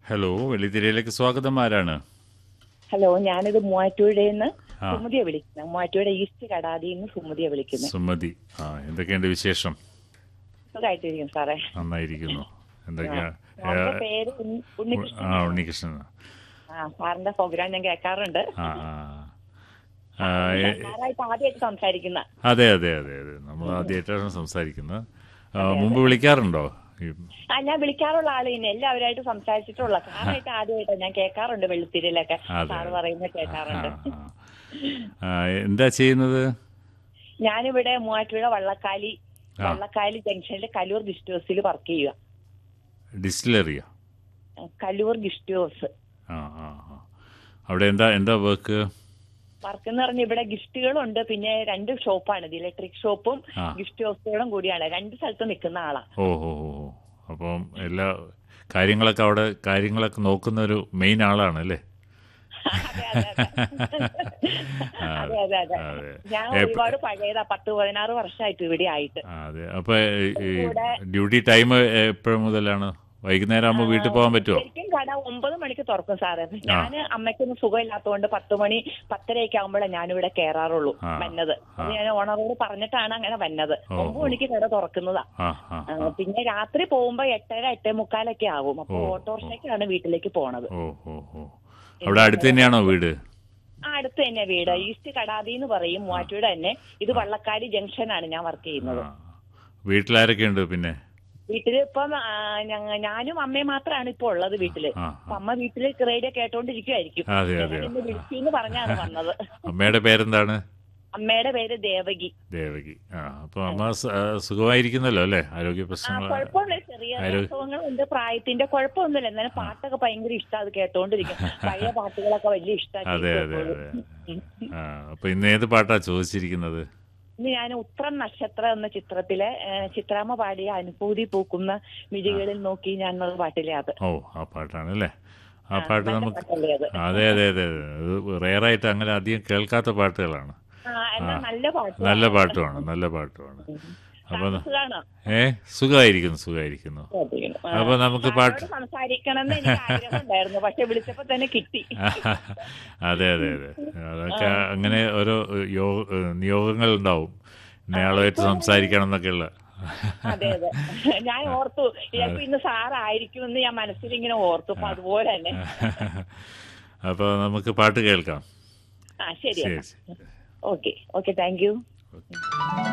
Hello വെള്ളിത്തിരയിലേക്ക് സ്വാഗതം ആരാണ് hello ഞാനിത് മൂവാറ്റുപുഴയിൽ നിന്ന് ആ. സുമതിയെ വിളിക്കുന്നത് മൂവാറ്റുപുഴ ഈസ്റ്റ് കടാതിയിൽ നിന്ന് സുമതിയെ വിളിക്കുന്നത് സുമതി ആ എന്തൊക്കെയുണ്ട് വിശേഷം സുഖമായിട്ടിരിക്കും സാറേ നന്നായിരിക്കുന്നു എന്തൊക്കെയാ സാറിന്റെ പേര് ഉണ്ണി- ഉണ്ണികൃഷ്ണൻ ആ ഉണ്ണികൃഷ്ണൻ ആ സാറിന്റെ പ്രോഗ്രാം ഞാൻ കേൾക്കാറുണ്ട് ആ ആ ആ, എ- സാറായിട്ട് ആദ്യമായിട്ട് സംസാരിക്കുന്ന അതെ അതെ അതെ അതെ നമ്മൾ ആദ്യമായിട്ടാണ് സംസാരിക്കുന്നത് ആ, മുമ്പ് വിളിക്കാറുണ്ടോ ഈ- ആ ഞാൻ വിളിക്കാറുള്ള ആള് തന്നെ എല്ലാവരുമായിട്ട് സംസാരിച്ചിട്ടുള്ള സാറായിട്ട് ആദ്യമായിട്ട് ഞാൻ കേൾക്കാറുണ്ട് വെള്ളിത്തിരിയിലൊക്കെ അതെ. സാറ് പറയുന്നത് ആ, കേൾക്കാറുണ്ട് ആ. ആ, എന്താ ചെയ്യുന്നത് ഞാനിവിടെ മൂവാറ്റുപുഴ വള്ളക്കാലി ആ. വള്ളക്കാലി ജംഗ്ഷനിൽ കലൂർ ഗസ്റ്റ് ഹൗസിൽ വർക്ക് ചെയ്യുക ഡിസ്റ്റിലറിയാ കലൂർ ഗസ്റ്റ് ഹൗസ് ആ ആ ആ. അവിടെ എന്താ എന്താ വർക്ക് വർക്ക് എന്ന് പറഞ്ഞാൽ ഇവിടെ ഗിഫ്റ്റുകളുണ്ട് പിന്നെ രണ്ട് ഷോപ്പാണ് ഇത് ഇലക്ട്രിക് ഷോപ്പും ആ. ഗിഫ്റ്റ് ഹൗസുകളും കൂടിയാണ് രണ്ട് സ്ഥലത്ത് നിൽക്കുന്ന ആളാ ഓ ഓ ഓ ഓ. അപ്പം എല്ലാ കാര്യങ്ങളൊക്കെ അവിടെ കാര്യങ്ങളൊക്കെ നോക്കുന്ന ഒരു മെയിൻ ആളാണ് അല്ലേ അതെ, അതെ, അതെ. ആ, അതെ അതെ അതെ അതെ. ഞാൻ എപ്പ- ഒരുപാട് പഴയതാ പത്ത് പതിനാറ് വർഷമായിട്ട് ഇവിടെ ആയിട്ട് ആ, അതെ അപ്പൊ ഈ ഡ്യൂട്ടി ടൈം എപ്പോഴും മുതലാണ് വൈകുന്നേരം ആകുമ്പോൾ വീട്ടിൽ പോകാൻ പറ്റുമോ ശരിക്കും കട ഒമ്പത് മണിക്ക് തുറക്കും സാറേ ഞാൻ അമ്മയ്ക്കൊന്നും സുഖമില്ലാത്തതുകൊണ്ട് പത്ത് മണി പത്തരയൊക്കെ ആകുമ്പോഴേ ഞാനിവിടെ കയറാറുള്ളൂ ആ. വന്നത് അത് ഞാൻ ഓണറോട് പറഞ്ഞിട്ടാണ് അങ്ങനെ വന്നത് ഓ, ഒമ്പത് ഓ. മണിക്ക് കട തുറക്കുന്നതാ ആ ആ ആ, പിന്നെ രാത്രി പോകുമ്പോ എട്ടര എട്ടേ മുക്കാലൊക്കെ ആവും അപ്പൊ ഓ, ഓട്ടോറിക്ഷയ്ക്കാണ് വീട്ടിലേക്ക് പോണത് ഓ ഓ ഓ അവിടെ അടുത്ത് തന്നെയാണോ വീട് ആ അടുത്ത് തന്നെ വീട് ഈസ്റ്റ് കടാതി എന്ന് പറയും മൂവാറ്റുപുഴ തന്നെ ഇത് വള്ളക്കാടി ജംഗ്ഷനാണ് ഞാൻ വർക്ക് ചെയ്യുന്നത് ആ വീട്ടിലാരൊക്കെ ഉണ്ട് പിന്നെ വീട്ടില് ഇപ്പം ആ, ഞങ്ങ- ഞാനും അമ്മയും മാത്രമാണ് ഇപ്പൊ ഉള്ളത് വീട്ടില് ആ അപ്പൊ അമ്മ വീട്ടില് റേഡിയോ കേട്ടോണ്ടിരിക്കുവായിരിക്കും അതെ അതെ ഇന്ന് വിളിച്ചു പറഞ്ഞാണ് വന്നത് അമ്മയുടെ പേരെന്താണ് അമ്മയുടെ പേര് ദേവകി ദേവകി ആ അപ്പൊ അമ്മ സ- ആ, സുഖമായിരിക്കുന്നല്ലോ അല്ലേ ആരോഗ്യ ആ പ്രശ്നങ്ങൾ കുഴപ്പമില്ല ചെറിയ ആരോ- അസുഖങ്ങളുണ്ട് പ്രായത്തിന്റെ കുഴപ്പമൊന്നുമില്ല എന്നാലും പാട്ടൊക്കെ ഭയങ്കര ഇഷ്ടം അത് കേട്ടോണ്ടിരിക്കും പഴയ പാട്ടുകളൊക്കെ വലിയ അതെ അതെ അതെ ആ അപ്പൊ ഇന്ന് ഏത് പാട്ടാ ചോദിച്ചിരിക്കുന്നത് ഇന്ന് ഞാൻ ഉത്രം നക്ഷത്രം എന്ന ചിത്രത്തിലെ ഏ, ചിത്രാമ്മ പാടിയ അനുഭൂതി പൂക്കുന്ന മിഴികളിൽ നോക്കി ഞാൻ എന്നത് പാട്ടിലെ അത് ഓ ആ പാട്ടാണ് അല്ലേ ആ ആ, പാട്ട് നല്ല നമുക്ക് പാട്ടല്ലേ അത് അതെ അതെ അതെ അതെ അത് റെയറായിട്ട് അങ്ങനെ അധികം കേൾക്കാത്ത പാട്ടുകളാണ് ആ എന്നാ നല്ല പാട്ട് നല്ല പാട്ടുമാണ് നല്ല പാട്ടുമാണ് അപ്പൊ ന- സുഖാണോ ഏ സുഖമായിരിക്കുന്നു സുഖമായിരിക്കുന്നു അപ്പൊ നമുക്ക് പാട്ട് സാറിനോട് സംസാരിക്കണമെന്ന് എനിക്ക് ആഗ്രഹം ഉണ്ടായിരുന്നു പക്ഷെ വിളിച്ചപ്പോ തന്നെ കിട്ടി അതെ അതെ അതെ അതൊക്കെ അങ്ങനെ ഓരോ യോ നിയോഗങ്ങൾ ഉണ്ടാവും ഇന്നയാളുമായിട്ട് സംസാരിക്കണം എന്നൊക്കെയുള്ള അതെ അതെ ഞാൻ ഓർത്തു ചിലപ്പോ ഇന്ന് സാറായിരിക്കും എന്ന് ഞാൻ മനസ്സിൽ ഇങ്ങനെ ഓർത്തു അപ്പൊ അതുപോലെ തന്നെ അപ്പോൾ നമുക്ക് പാട്ട് കേൾക്കാം ആ ശരി ശരി ശരി okay okay thank you okay